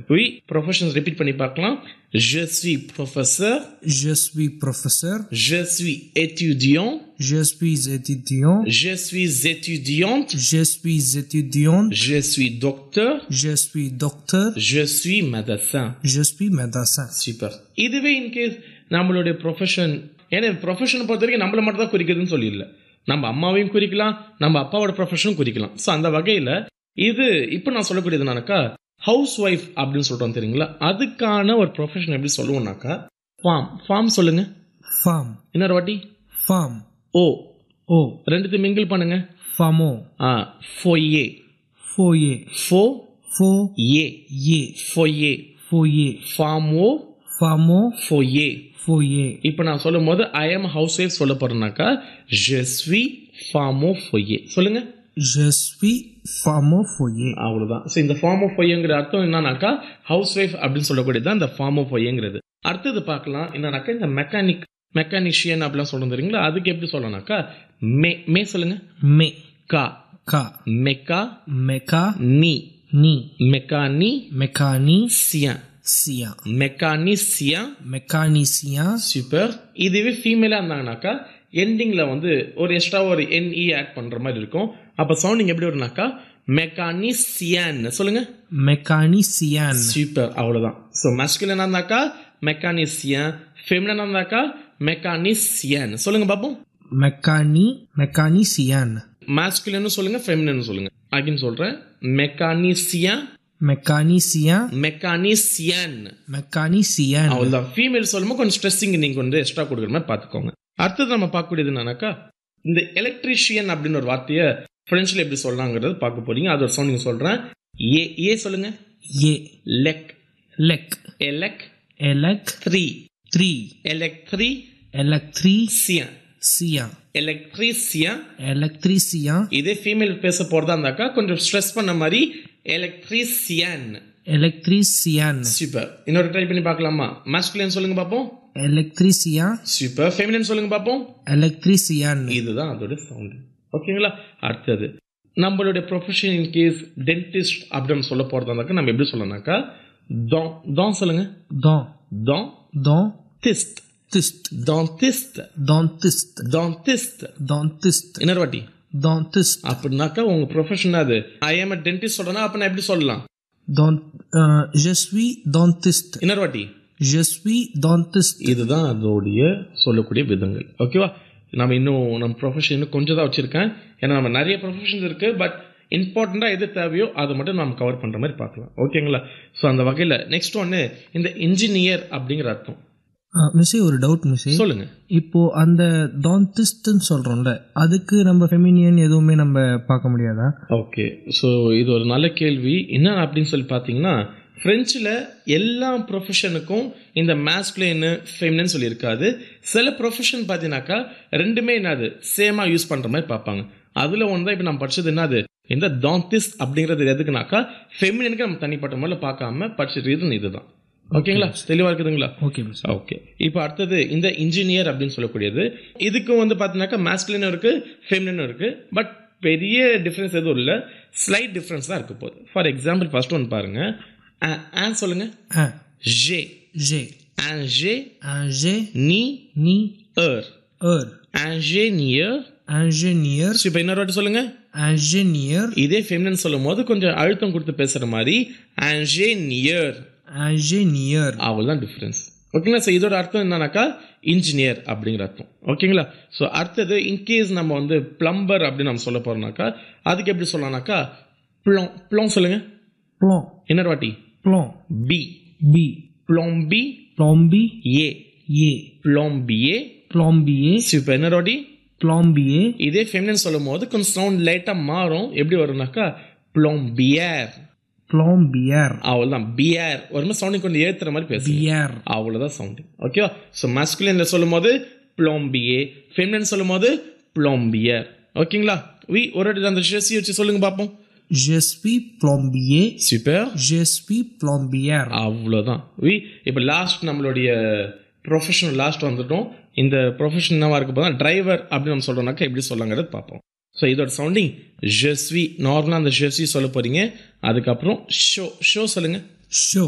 We professions repeat பண்ணி பார்க்கலாம் je suis professeur Je suis professeur. je suis étudiant Je suis étudiant. je suis étudiante Je suis étudiante. je suis docteur Je suis docteur. je suis médecin Je suis médecin. Super இதுவே in case நம்மளுடைய profession ஏன்னா ப்ரொஃபஷனை பொறுத்த வரைக்கும் நம்மள மட்டும் தான் குறிக்குதுன்னு சொல்லிடல நம்ம அம்மாவையும் குறிக்கலாம் நம்ம அப்பாவோட ப்ரொஃபஷனும் குறிக்கலாம் ஸோ அந்த வகையில் இது இப்போ நான் சொல்லக்கூடியது என்னன்னாக்கா ஹவுஸ் ஒய்ஃப் அப்படின்னு சொல்கிறோம் தெரியுங்களா அதுக்கான ஒரு ப்ரொஃபஷன் எப்படி சொல்லுவோம்னாக்கா ஃபார்ம் ஃபார்ம் சொல்லுங்க Femme. இன்னொரு வாட்டி Femme. ஓ O. ரெண்டுத்தையும் மிங்கிள் பண்ணுங்க Famo. ஆ ஃபோயே Foyer. ஃபோ Fo. ஏ Ye. ஃபோயே Foyer. ஃபார்மோ Famo. ஃபோயே Foyer. இப்போ நான் சொல்லும் போது ஐ எம் ஹவுஸ் ஒய்ஃப் சொல்ல போறேனாக்கா je suis femme au foyer சொல்லுங்க Je suis femme au foyer. அவ்வளவுதான் ஸோ இந்த ஃபார்ம் ஆஃப் ஃபொய்யங்கிற அர்த்தம் என்னன்னாக்கா ஹவுஸ் ஒய்ஃப் அப்படின்னு சொல்லக்கூடியது தான் இந்த ஃபார்ம் ஆஃப் ஃபொய்யங்கிறது அடுத்தது பார்க்கலாம் என்னன்னாக்கா இந்த மெக்கானிக் மெக்கானிஷியன் அப்படிலாம் சொல்லுங்க தெரியுங்களா அதுக்கு எப்படி சொல்லணும்னாக்கா மே மே சொல்லுங்க Me. கா Ka. மெக்கா Meka. நீ Ni. மெக்கானி Mécanicien. சியன் மெக்கானிசியன் Mécanicien. சூப்பர் இதுவே ஃபீமேலாக இருந்தாங்கனாக்கா எண்டிங்கில் வந்து ஒரு எக்ஸ்ட்ரா ஒரு என்இ ஆட் பண்ணுற மாதிரி இருக்கும் அப்போ சவுண்டிங் எப்படி வரும்னாக்கா மெக்கானிசியன் சொல்லுங்க Mécanicien. சூப்பர் அவ்வளோதான் ஸோ மஸ்குலனாக இருந்தாக்கா மெக்கானிசியன் ஃபெமினாக இருந்தாக்கா மெக்கானிசியன் சொல்லுங்க பார்ப்போம் Mécani. Mécanicien. மாஸ்குலன்னு சொல்லுங்க ஃபெமினன்னு சொல்லுங்க அகின்னு சொல்கிறேன் மெக்கானிசியன் Mécanicien. மெக்கானிசியன் Mécanicien. அவ்வளோதான் ஃபீமேல் சொல்லும்போது கொஞ்சம் ஸ்ட்ரெஸ்ஸிங் நீங்கள் வந்து எக்ஸ்ட்ரா கொடுக்குற மாதிரி பார்த்துக்கோங்க அடுத்தது நம்ம பார்க்கக்கூடியது என்னன்னாக்கா இந்த எலக்ட்ரீஷியன் அப்படின்னு ஒரு வார்த்தையை ஃப்ரெஞ்சில் எப்படி சொல்லலாங்கிறது பார்க்க போறீங்க அது ஒரு சவுண்டிங் சொல்கிறேன் ஏ ஏ சொல்லுங்க Ye. லெக் Lec. எலெக் Elec. த்ரீ Tri. எலக்ட்ரி Électricien. சியன் எலக்ட்ரிசியன் Électricien. இதே ஃபீமேல் பேச போகிறதா இருந்தாக்கா கொஞ்சம் ஸ்ட்ரெஸ் பண்ண மாதிரி எலக்ட்ரிசியன் Électricien. சூப்பர் இன்னொரு ட்ரை பண்ணி பார்க்கலாமா மாஸ்குலின் சொல்லுங்க பார்ப்போம் Électricien. சூப்பர் ஃபெமினின் சொல்லுங்க பார்ப்போம் Électricien. இதுதான் அதோட சவுண்டு ஓகேங்களா அடுத்தது நம்மளுடைய ப்ரொஃபஷன் இன் கேஸ் டென்டிஸ்ட் அப்படின்னு சொல்ல போகிறதா இருந்தாக்கா நம்ம எப்படி சொல்லணும்னாக்கா தான் தான் சொல்லுங்க Dent. தான் Dentiste. திஸ்ட் dentist Dentiste. dentist Dentiste. இன்னொரு வாட்டி Dentiste. அப்படின்னாக்கா உங்க ப்ரொஃபஷன் அது ஐ எம் டென்டிஸ்ட் சொல்றேன்னா அப்ப நான் எப்படி சொல்லலாம் Dent- euh, je suis dentiste. இன்னொரு வாட்டி Je suis dentiste. இதுதான் அதோடைய சொல்லக்கூடிய விதங்கள் ஓகேவா நம்ம இன்னும் நம்ம ப்ரொஃபஷன் இன்னும் கொஞ்சம் தான் வச்சிருக்கேன் ஏன்னா நம்ம நிறைய ப்ரொஃபஷன்ஸ் இருக்கு பட் இம்பார்ட்டண்ட்டாக எது தேவையோ அதை மட்டும் நம்ம கவர் பண்ணுற மாதிரி பார்க்கலாம் ஓகேங்களா ஸோ அந்த வகையில் நெக்ஸ்ட் ஒன்று இந்த இன்ஜினியர் அப்படிங்கிற அர்த்தம் மிஸ்ஸே ஒரு டவுட் மிஸ்ஸே சொல்லுங்க இப்போ அந்த டான்டிஸ்ட்னு சொல்றோம்ல அதுக்கு நம்ம ஃபெமினியன் எதுவுமே நம்ம பார்க்க முடியாதா ஓகே ஸோ இது ஒரு நல்ல கேள்வி என்ன அப்படின்னு சொல்லி பார்த்தீங்கன்னா ஃப்ரெஞ்சில் எல்லா ப்ரொஃபஷனுக்கும் இந்த மேஸ்குலைனு ஃபெமினன் சொல்லி இருக்காது சில ப்ரொஃபஷன் பார்த்தீங்கன்னாக்கா ரெண்டுமே என்னது சேமாக யூஸ் பண்ணுற மாதிரி பார்ப்பாங்க அதில் ஒன்று தான் இப்போ நம்ம படிச்சது என்னது இந்த டான்டிஸ்ட் அப்படிங்கிறது எதுக்குனாக்கா ஃபெமினனுக்கு நம்ம தனிப்பட்ட முறையில் பார்க்காம படிச்ச ரீசன் இதுதான் ஓகேங்களா தெளிவாக இருக்குதுங்களா ஓகே மிஸ் ஓகே இப்போ அடுத்தது இந்த இன்ஜினியர் அப்படின்னு சொல்லக்கூடியது இதுக்கும் வந்து பார்த்தீங்கன்னாக்கா மேஸ்குலினும் இருக்கு ஃபெமினும் இருக்கு பட் பெரிய டிஃப்ரென்ஸ் எதுவும் இல்லை ஸ்லைட் டிஃப்ரென்ஸ் தான் இருக்க போகுது ஃபார் எக்ஸாம்பிள் ஃபர்ஸ்ட் ஒன் பாருங்க ஆ- ஆ சொல்லுங்க Un. ஜே J'ai. ஆன்ஜே Un G. நீ Ni. ஏர் Er. ஆன்ஜேனியர் Ingénieur. இப்போ இன்னொரு வாட்டி சொல்லுங்க Ingénieur. இதே ஃபெமினன் சொல்லும் போது கொஞ்சம் அழுத்தம் கொடுத்து பேசுற மாதிரி ஆன்ஜேனியர் Ingénieur. அவ்வளோதான் டிஃப்ரென்ஸ் ஓகேங்களா ஸோ இதோட அர்த்தம் என்னன்னாக்கா இன்ஜினியர் அப்படிங்கிற அர்த்தம் ஓகேங்களா ஸோ அடுத்தது இன்கேஸ் நம்ம வந்து பிளம்பர் அப்படின்னு நம்ம சொல்ல போறோம்னாக்கா அதுக்கு எப்படி சொல்லலாம்னாக்கா ப்ளோம் ப்ளோம் சொல்லுங்க Plan. இன்னொரு வாட்டி Plan. பி B. ப்ளோம்பி Plombi. ஏ Ye. ப்ளோம்பியே Plombier. இப்போ இன்னொரு வாட்டி Plombier. இதே ஃபெமினன் சொல்லும் போது கொஞ்சம் சவுண்ட் லைட்டாக மாறும் எப்படி வரும்னாக்கா ப்ளோம்பியர் Plombière. அவ்வளோதான் பியர் ஒரு மாதிரி சவுண்டிங் கொஞ்சம் ஏற்றுற மாதிரி பேசுங்க Bière. அவ்வளோதான் சவுண்டிங் ஓகேவா ஸோ மாஸ்குலினில் சொல்லும் போது ப்ளோம்பியே ஃபெமினன் சொல்லும் போது ப்ளோம்பியர் ஓகேங்களா வி ஒரு வாட்டி அந்த ஷெஸ்ஸி வச்சு சொல்லுங்க பார்ப்போம் Je suis plombier. Super Je suis plombière. அவ்வளோதான் வி இப்போ லாஸ்ட் நம்மளுடைய ப்ரொஃபஷனல் லாஸ்ட் வந்துட்டோம் இந்த ப்ரொஃபஷன் என்னவா இருக்க போதா டிரைவர் அப்படின்னு நம்ம சொல்கிறோம்னாக்கா எப்படி சொல்லலாங்கிறது பார்ப்போம் ஸோ இதோட சவுண்டிங் ஜெஸ்வி நார்மலாக அந்த ஜெஸ்வி சொல்ல போறீங்க அதுக்கப்புறம் ஷோ ஷோ சொல்லுங்க Chaud.